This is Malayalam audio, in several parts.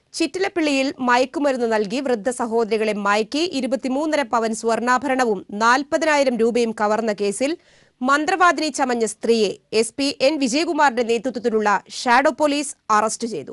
ചിറ്റിലപ്പിള്ളിയിൽ മയക്കുമരുന്ന് നൽകി വൃദ്ധ സഹോദരികളെ മയക്കി ഇരുപത്തിമൂന്നര പവൻ സ്വർണ്ണാഭരണവും നാൽപ്പതിനായിരം രൂപയും കവർന്ന കേസിൽ മന്ത്രവാദിനി ചമഞ്ഞ സ്ത്രീയെ എസ് പി എൻ വിജയകുമാറിന്റെ നേതൃത്വത്തിലുള്ള ഷാഡോ പോലീസ് അറസ്റ്റ് ചെയ്തു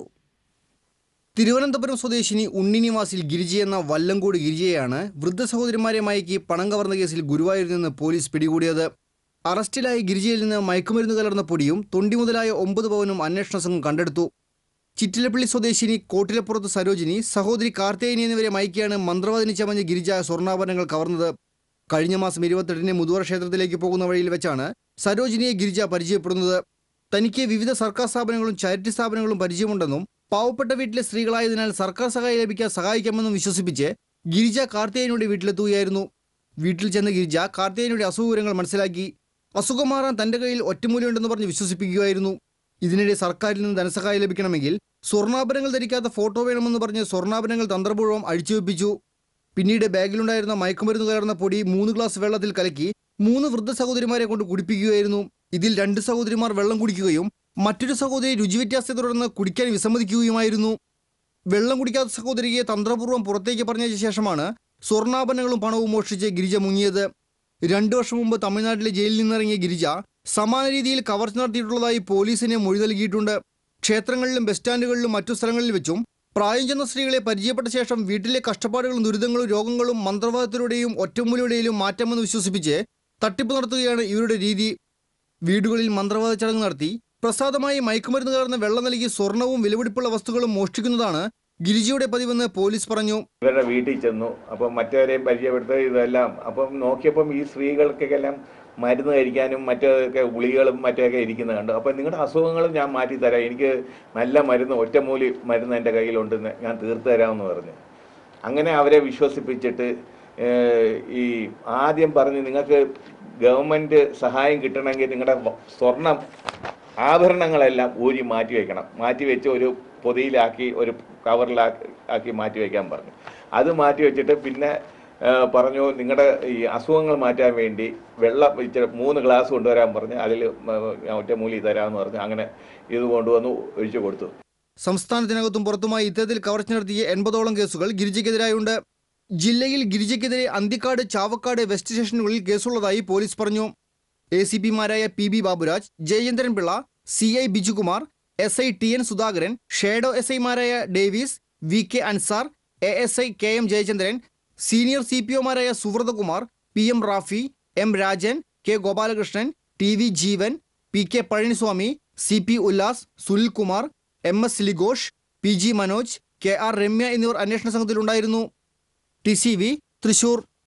തിരുവനന്തപുരം സ്വദേശിനി ഉണ്ണിനിവാസിൽ ഗിരിജ എന്ന വല്ലങ്കോട് ഗിരിജയെയാണ് വൃദ്ധ സഹോദരിമാരെ മയക്കി പണം കവർന്ന കേസിൽ ഗുരുവായൂരിൽ നിന്ന് പോലീസ് പിടികൂടിയത് അറസ്റ്റിലായ ഗിരിജയിൽ നിന്ന് മയക്കുമരുന്ന് കലർന്ന പൊടിയും തൊണ്ടി മുതലായ ഒമ്പത് പവനും അന്വേഷണ സംഘം കണ്ടെടുത്തു ചിറ്റിലപ്പള്ളി സ്വദേശിനി കോട്ടിലപ്പുറത്ത് സരോജിനി സഹോദരി കാർത്തേയനി എന്നിവരെ മയക്കിയാണ് മന്ത്രവാദിനി ചമഞ്ഞ ഗിരിജ സ്വർണ്ണാഭരണങ്ങൾ കവർന്നത് കഴിഞ്ഞ മാസം ഇരുപത്തെട്ടിന് മുതുവറ ക്ഷേത്രത്തിലേക്ക് പോകുന്ന വഴിയിൽ വെച്ചാണ് സരോജിനിയെ ഗിരിജ പരിചയപ്പെടുന്നത് തനിക്ക് വിവിധ സർക്കാർ സ്ഥാപനങ്ങളും ചാരിറ്റി സ്ഥാപനങ്ങളും പരിചയമുണ്ടെന്നും പാവപ്പെട്ട വീട്ടിലെ സ്ത്രീകളായതിനാൽ സർക്കാർ സഹായം ലഭിക്കാൻ സഹായിക്കാമെന്നും വിശ്വസിപ്പിച്ച് ഗിരിജ കാർത്തികേയനുടെ വീട്ടിലെത്തുകയായിരുന്നു വീട്ടിൽ ചെന്ന ഗിരിജ കാർത്തികേയനുടെ അസുഖവിവരങ്ങൾ മനസ്സിലാക്കി അസുഖം മാറാൻ തന്റെ കയ്യിൽ ഒറ്റമൂലിയുണ്ടെന്ന് പറഞ്ഞ് വിശ്വസിപ്പിക്കുകയായിരുന്നു ഇതിനിടെ സർക്കാരിൽ നിന്ന് ധനസഹായം ലഭിക്കണമെങ്കിൽ സ്വർണ്ണാഭരണങ്ങൾ ധരിക്കാത്ത ഫോട്ടോ വേണമെന്ന് പറഞ്ഞ് സ്വർണ്ണാഭരണങ്ങൾ തന്ത്രപൂർവ്വം അഴിച്ചുവെപ്പിച്ചു പിന്നീട് ബാഗിലുണ്ടായിരുന്ന മയക്കുമരുന്ന് കലർന്ന പൊടി മൂന്ന് ഗ്ലാസ് വെള്ളത്തിൽ കലക്കി മൂന്ന് വൃദ്ധ സഹോദരിമാരെ കൊണ്ട് കുടിപ്പിക്കുകയായിരുന്നു ഇതിൽ രണ്ട് സഹോദരിമാർ വെള്ളം കുടിക്കുകയും മറ്റൊരു സഹോദരി രുചിവ്യത്യാസത്തെ തുടർന്ന് കുടിക്കാൻ വിസമ്മതിക്കുകയുമായിരുന്നു വെള്ളം കുടിക്കാത്ത സഹോദരിയെ തന്ത്രപൂർവ്വം പുറത്തേക്ക് പറഞ്ഞതിന് ശേഷമാണ് സ്വർണ്ണാഭരണങ്ങളും പണവും മോഷ്ടിച്ച് ഗിരിജ മുങ്ങിയത് രണ്ടു വർഷം മുമ്പ് തമിഴ്നാട്ടിലെ ജയിലിൽ നിന്നിറങ്ങിയ ഗിരിജ സമാന രീതിയിൽ കവർച്ച നടത്തിയിട്ടുള്ളതായി പോലീസിന് മൊഴി നൽകിയിട്ടുണ്ട് ക്ഷേത്രങ്ങളിലും ബസ് സ്റ്റാൻഡുകളിലും മറ്റു സ്ഥലങ്ങളിൽ വെച്ചും പ്രായം ചെന്ന സ്ത്രീകളെ പരിചയപ്പെട്ട ശേഷം വീട്ടിലെ കഷ്ടപ്പാടുകളും ദുരിതങ്ങളും രോഗങ്ങളും മന്ത്രവാദത്തിലൂടെയും ഒറ്റമൂലിയുടെയും മാറ്റാമെന്ന് വിശ്വസിപ്പിച്ച് തട്ടിപ്പ് നടത്തുകയാണ് ഇവരുടെ രീതി വീടുകളിൽ മന്ത്രവാദ ചടങ്ങ് നടത്തി പ്രസാദമായി മയക്കുമരുന്ന് കലർന്ന വെള്ളം നൽകി സ്വർണവും വിലപിടിപ്പുള്ള വസ്തുക്കളും മോഷ്ടിക്കുന്നതാണ് ഗിരിജയുടെ പതിവെന്ന് പോലീസ് പറഞ്ഞു ഇവരുടെ വീട്ടിൽ ചെന്നു അപ്പം മറ്റവരെയും പരിചയപ്പെടുത്തുക ഇതെല്ലാം അപ്പം നോക്കിയപ്പം ഈ സ്ത്രീകൾക്കെല്ലാം മരുന്ന് കഴിക്കാനും മറ്റൊക്കെ ഗുളികകളും മറ്റൊക്കെ ഇരിക്കുന്നത് കണ്ടു അപ്പം നിങ്ങളുടെ അസുഖങ്ങളും ഞാൻ മാറ്റി തരാം എനിക്ക് നല്ല മരുന്ന് ഒറ്റമൂലി മരുന്ന് എൻ്റെ കയ്യിലുണ്ടെന്ന് ഞാൻ തീർത്തു തരാമെന്ന് പറഞ്ഞു അങ്ങനെ അവരെ വിശ്വസിപ്പിച്ചിട്ട് ഏഹ്, ഈ ആദ്യം പറഞ്ഞ് നിങ്ങൾക്ക് ഗവൺമെൻറ് സഹായം കിട്ടണമെങ്കിൽ നിങ്ങളുടെ വ- സ്വർണം ആഭരണങ്ങളെല്ലാം ഊരി മാറ്റി വെക്കണം മാറ്റി വെച്ച് ഒരു പൊതിയിലാക്കി ഒരു കവറിലാക്കി ആക്കി മാറ്റി വയ്ക്കാൻ പറഞ്ഞു അത് മാറ്റി വെച്ചിട്ട് പിന്നെ ആ, പറഞ്ഞു നിങ്ങളുടെ ഈ അസുഖങ്ങൾ മാറ്റാൻ വേണ്ടി വെള്ളം ഇച്ചിരി മൂന്ന് ഗ്ലാസ് കൊണ്ടുവരാൻ പറഞ്ഞ് അതിൽ ഒറ്റമൂലി തരാമെന്ന് പറഞ്ഞു അങ്ങനെ ഇത് കൊണ്ടുവന്ന് ഒഴിച്ചു കൊടുത്തു സംസ്ഥാനത്തിനകത്തും പുറത്തുമായി ഇത്തരത്തിൽ കവർച്ച നടത്തിയ എൺപതോളം കേസുകൾ ഗിരിജയ്ക്കെതിരായുണ്ട് ജില്ലയിൽ ഗിരിജയ്ക്കെതിരെ അന്തിക്കാട് ചാവക്കാട് വെസ്റ്റ് സ്റ്റേഷനുകളിൽ കേസുള്ളതായി പോലീസ് പറഞ്ഞു എ സി പിമാരായ P B Baburaj Jayendran Pillai C I Bijukumar S I T N Sudhakaran shadow S ഐമാരായ Davis V K Ansar A S I K M Jayachandran senior C P ഒമാരായ Suvrathakumar P M Rafi M Rajan K Gopalakrishnan T V Jeevan P K Pazhaniswamy C P Ullas Sunilkumar M S Ligosh P G Manoj K R Ramya എന്നിവർ അന്വേഷണ സംഘത്തിലുണ്ടായിരുന്നു ടി സി വി തൃശൂർ